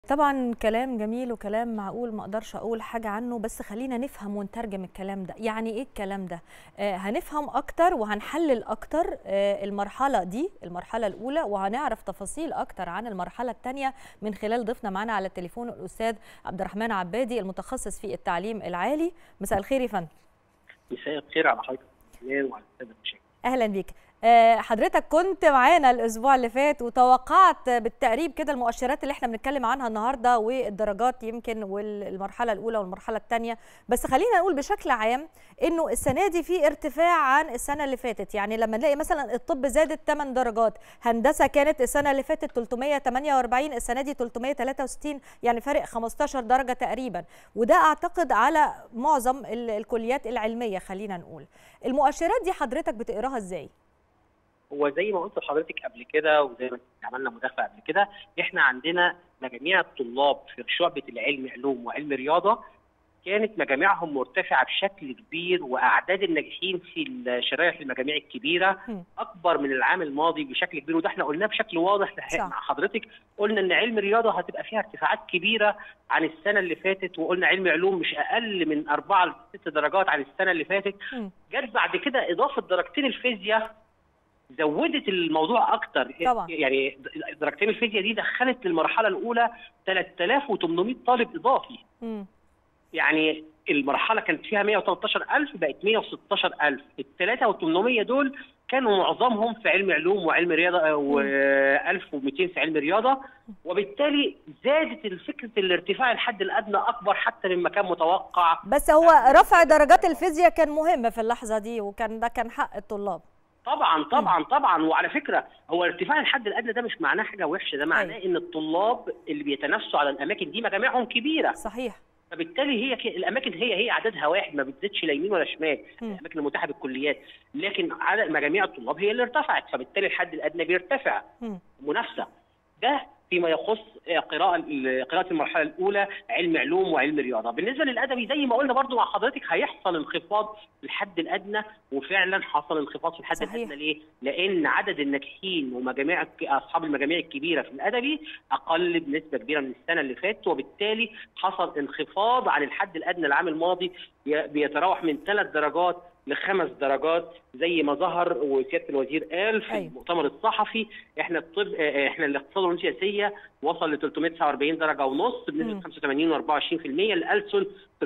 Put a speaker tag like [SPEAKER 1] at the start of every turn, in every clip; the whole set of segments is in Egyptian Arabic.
[SPEAKER 1] طبعا كلام جميل وكلام معقول ما اقدرش اقول حاجه عنه بس خلينا نفهم ونترجم الكلام ده يعني ايه الكلام ده آه هنفهم اكتر وهنحلل اكتر آه المرحله دي المرحله الاولى وهنعرف تفاصيل اكتر عن المرحله الثانيه من خلال ضيفنا معنا على التليفون الاستاذ عبد الرحمن عبادي المتخصص في التعليم العالي مساء الخير يا فندم
[SPEAKER 2] مساء الخير على حضرتك وعلى الساده المشاهدين
[SPEAKER 1] اهلا بيك حضرتك كنت معانا الاسبوع اللي فات وتوقعت بالتقريب كده المؤشرات اللي احنا بنتكلم عنها النهارده والدرجات يمكن والمرحله الاولى والمرحله الثانيه بس خلينا نقول بشكل عام انه السنه دي في ارتفاع عن السنه اللي فاتت يعني لما نلاقي مثلا الطب زادت 8 درجات هندسه كانت السنه اللي فاتت 348 السنه دي 363 يعني فرق 15 درجه تقريبا وده اعتقد على معظم الكليات العلميه خلينا نقول المؤشرات دي حضرتك بتقراها ازاي
[SPEAKER 2] هو زي ما قلت لحضرتك قبل كده وزي ما عملنا مداخله قبل كده احنا عندنا مجاميع الطلاب في شعبه العلم علوم وعلم رياضه كانت مجاميعهم مرتفعه بشكل كبير واعداد الناجحين في الشرايح المجاميع الكبيره اكبر من العام الماضي بشكل كبير وده احنا قلناه بشكل واضح مع حضرتك قلنا ان علم الرياضه هتبقى فيها ارتفاعات كبيره عن السنه اللي فاتت وقلنا علم علوم مش اقل من اربعه لست درجات عن السنه اللي فاتت جت بعد كده اضافه درجتين الفيزياء زودت الموضوع اكتر
[SPEAKER 1] طبعا.
[SPEAKER 2] يعني درجتين الفيزياء دي دخلت للمرحله الاولى 3800 طالب اضافي
[SPEAKER 1] م.
[SPEAKER 2] يعني المرحله كانت فيها 113000 بقت 116000 ال 3800 دول كانوا معظمهم في علم علوم وعلم رياضه و1200 في علم رياضه وبالتالي زادت فكره الارتفاع الحد الادنى اكبر حتى مما كان متوقع
[SPEAKER 1] بس هو رفع درجات الفيزياء كان مهم في اللحظه دي وكان ده كان حق الطلاب
[SPEAKER 2] طبعا طبعا طبعا وعلى فكره هو ارتفاع الحد الادنى ده مش معناه حاجه وحشه ده معناه ان الطلاب اللي بيتنافسوا على الاماكن دي مجاميعهم كبيره
[SPEAKER 1] صحيح
[SPEAKER 2] فبالتالي هي ك... الاماكن هي هي عددها واحد ما بتزيدش لا يمين ولا شمال الاماكن المتاحه بالكليات لكن عدد مجاميع الطلاب هي اللي ارتفعت فبالتالي الحد الادنى بيرتفع
[SPEAKER 1] م.
[SPEAKER 2] منافسه ده فيما يخص قراءة قراءة المرحلة الأولى علم علوم وعلم رياضة، بالنسبة للأدبي زي ما قلنا برضو مع حضرتك هيحصل انخفاض في الحد الأدنى وفعلا حصل انخفاض في الحد
[SPEAKER 1] صحيح.
[SPEAKER 2] الأدنى ليه؟ لأن عدد الناجحين ومجاميع أصحاب المجاميع الكبيرة في الأدبي أقل بنسبة كبيرة من السنة اللي فاتت وبالتالي حصل انخفاض عن الحد الأدنى العام الماضي بيتراوح من ثلاث درجات لخمس درجات زي ما ظهر وسياده الوزير قال في
[SPEAKER 1] أيوة.
[SPEAKER 2] المؤتمر الصحفي احنا الطب احنا الاقتصاد والعلوم السياسيه وصل ل 349 درجه ونص بنسبه 85 و24% الألسن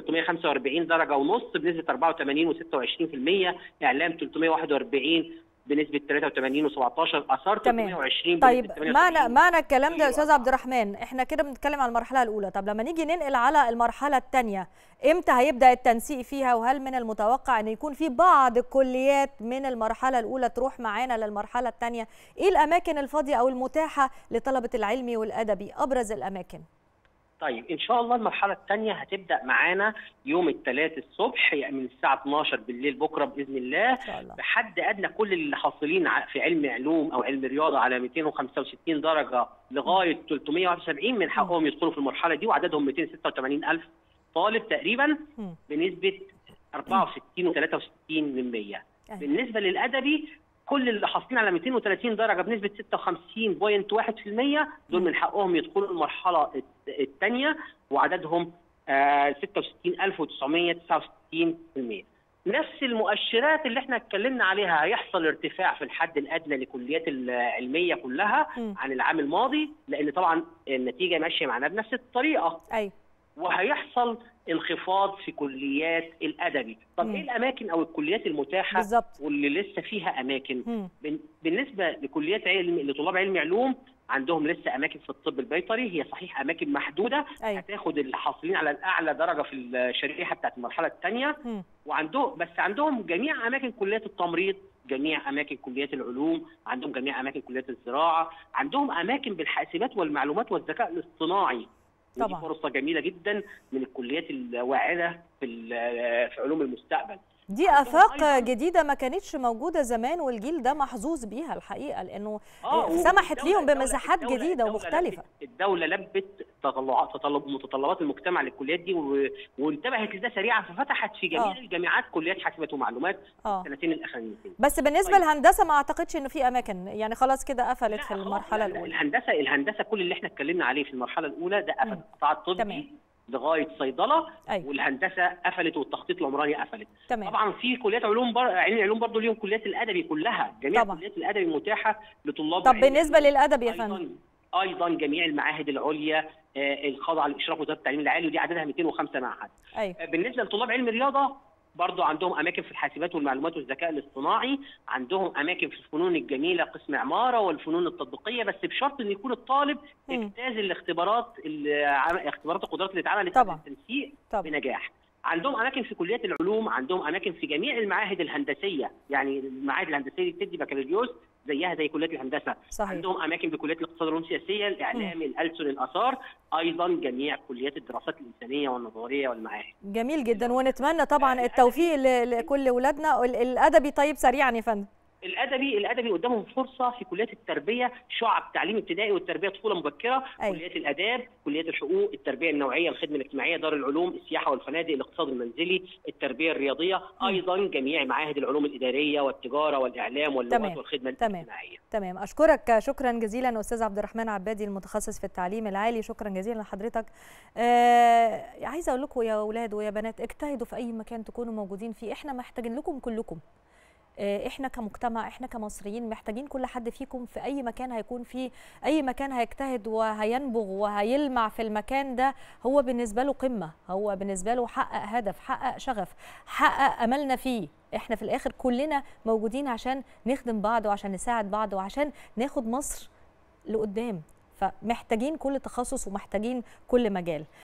[SPEAKER 2] 345 درجه ونص بنسبه 84 و26% اعلام 341 بنسبه 83 و17 اثار 320
[SPEAKER 1] طيب معنى معنى الكلام ده يا استاذ عبد الرحمن احنا كده بنتكلم عن المرحله الاولى طب لما نيجي ننقل على المرحله الثانيه امتى هيبدا التنسيق فيها وهل من المتوقع ان يكون في بعض الكليات من المرحله الاولى تروح معانا للمرحله الثانيه ايه الاماكن الفاضيه او المتاحه لطلبه العلمي والادبي ابرز الاماكن
[SPEAKER 2] طيب ان شاء الله المرحله الثانيه هتبدا معانا يوم الثلاث الصبح يعني من الساعه 12 بالليل بكره باذن الله,
[SPEAKER 1] إن شاء الله.
[SPEAKER 2] بحد ادنى كل اللي حاصلين في علم علوم او علم رياضه على 265 درجه لغايه 371 من حقهم يدخلوا في المرحله دي وعددهم 286000 طالب تقريبا
[SPEAKER 1] م.
[SPEAKER 2] بنسبه 64 و63 من 100
[SPEAKER 1] أيوة.
[SPEAKER 2] بالنسبه للادبي كل اللي حاصلين على 230 درجه بنسبه 56.1% دول من حقهم يدخلوا المرحله الثانيه وعددهم آه 66969 نفس المؤشرات اللي احنا اتكلمنا عليها هيحصل ارتفاع في الحد الادنى لكليات العلميه كلها
[SPEAKER 1] م.
[SPEAKER 2] عن العام الماضي لان طبعا النتيجه ماشيه معانا بنفس الطريقه
[SPEAKER 1] ايوه
[SPEAKER 2] وهيحصل انخفاض في كليات الادبي طب
[SPEAKER 1] مم.
[SPEAKER 2] ايه الاماكن او الكليات المتاحه
[SPEAKER 1] بالظبط
[SPEAKER 2] واللي لسه فيها اماكن
[SPEAKER 1] مم.
[SPEAKER 2] بن- بالنسبه لكليات علم لطلاب علم علوم عندهم لسه اماكن في الطب البيطري هي صحيح اماكن محدوده
[SPEAKER 1] ايوه
[SPEAKER 2] هتاخد اللي حاصلين على الاعلى درجه في الشريحه بتاعت المرحله الثانيه
[SPEAKER 1] مم.
[SPEAKER 2] وعندهم بس عندهم جميع اماكن كليات التمريض جميع اماكن كليات العلوم عندهم جميع اماكن كليات الزراعه عندهم اماكن بالحاسبات والمعلومات والذكاء الاصطناعي ودي
[SPEAKER 1] طبعا.
[SPEAKER 2] فرصه جميله جدا من الكليات الواعده في ال- في علوم المستقبل
[SPEAKER 1] دي افاق جديده ما كانتش موجوده زمان والجيل ده محظوظ بيها الحقيقه لانه
[SPEAKER 2] آه،
[SPEAKER 1] سمحت
[SPEAKER 2] والدولة-
[SPEAKER 1] ليهم
[SPEAKER 2] الدولة-
[SPEAKER 1] بمساحات
[SPEAKER 2] الدولة-
[SPEAKER 1] جديده
[SPEAKER 2] الدولة
[SPEAKER 1] ومختلفه
[SPEAKER 2] لبت- الدولة لبت تطلعات تطلب متطلبات المجتمع للكليات دي و... وانتبهت لده سريعا ففتحت في جميع
[SPEAKER 1] آه.
[SPEAKER 2] الجامعات كليات حاسبات ومعلومات
[SPEAKER 1] اه
[SPEAKER 2] السنتين الاخرانيتين
[SPEAKER 1] بس بالنسبه
[SPEAKER 2] طيب.
[SPEAKER 1] للهندسه ما اعتقدش انه في اماكن يعني خلاص كده قفلت
[SPEAKER 2] لا،
[SPEAKER 1] في
[SPEAKER 2] خلاص،
[SPEAKER 1] المرحله
[SPEAKER 2] لا، لا،
[SPEAKER 1] الاولى
[SPEAKER 2] الهندسه الهندسه كل اللي احنا اتكلمنا عليه في المرحله الاولى ده قفل
[SPEAKER 1] مم.
[SPEAKER 2] القطاع الطبي
[SPEAKER 1] تمام.
[SPEAKER 2] لغايه صيدله
[SPEAKER 1] ايوه
[SPEAKER 2] والهندسه قفلت والتخطيط العمراني قفلت
[SPEAKER 1] تمام
[SPEAKER 2] طبعا في كليات علوم بر... علم العلوم برضه ليهم كليات الادبي كلها جميع
[SPEAKER 1] طبعا.
[SPEAKER 2] كليات الادبي متاحه لطلاب
[SPEAKER 1] طب
[SPEAKER 2] علم
[SPEAKER 1] بالنسبه
[SPEAKER 2] العلوم.
[SPEAKER 1] للادب يا فندم
[SPEAKER 2] ايضا ايضا جميع المعاهد العليا آه، الخاضعه لاشراف وزاره التعليم العالي ودي عددها 205 معهد
[SPEAKER 1] ايوه
[SPEAKER 2] آه، بالنسبه لطلاب علم الرياضه برضو عندهم اماكن في الحاسبات والمعلومات والذكاء الاصطناعي عندهم اماكن في الفنون الجميله قسم عماره والفنون التطبيقيه بس بشرط ان يكون الطالب
[SPEAKER 1] مم.
[SPEAKER 2] اجتاز الاختبارات العم- اختبارات القدرات اللي اتعملت
[SPEAKER 1] طبعا.
[SPEAKER 2] قبل التنسيق
[SPEAKER 1] طبعا
[SPEAKER 2] بنجاح عندهم اماكن في كليات العلوم عندهم اماكن في جميع المعاهد الهندسيه يعني المعاهد الهندسيه اللي بتدي بكالوريوس زيها زي كليات الهندسه
[SPEAKER 1] صحيح
[SPEAKER 2] عندهم اماكن في كليات الاقتصاد والعلوم السياسيه الاعلام الالسن الاثار ايضا جميع كليات الدراسات الانسانيه والنظريه والمعاهد
[SPEAKER 1] جميل جدا ونتمنى طبعا التوفيق ل- لكل اولادنا ال- الادبي طيب سريعا يا فندم
[SPEAKER 2] الادبي الادبي قدامهم فرصه في كليات التربيه شعب تعليم ابتدائي والتربيه طفوله مبكره
[SPEAKER 1] أيوة.
[SPEAKER 2] كليات الاداب كليات الحقوق التربيه النوعيه الخدمه الاجتماعيه دار العلوم السياحه والفنادق الاقتصاد المنزلي التربيه الرياضيه ايضا جميع معاهد العلوم الاداريه والتجاره والاعلام واللغات
[SPEAKER 1] تمام.
[SPEAKER 2] والخدمه
[SPEAKER 1] تمام.
[SPEAKER 2] الاجتماعيه
[SPEAKER 1] تمام اشكرك شكرا جزيلا استاذ عبد الرحمن عبادي المتخصص في التعليم العالي شكرا جزيلا لحضرتك آه عايزه اقول لكم يا اولاد ويا بنات اجتهدوا في اي مكان تكونوا موجودين فيه احنا محتاجين لكم كلكم آه، احنا كمجتمع احنا كمصريين محتاجين كل حد فيكم في اي مكان هيكون فيه اي مكان هيجتهد وهينبغ وهيلمع في المكان ده هو بالنسبه له قمه هو بالنسبه له حقق هدف حقق شغف حقق املنا فيه احنا في الاخر كلنا موجودين عشان نخدم بعض وعشان نساعد بعض وعشان ناخد مصر لقدام فمحتاجين كل تخصص ومحتاجين كل مجال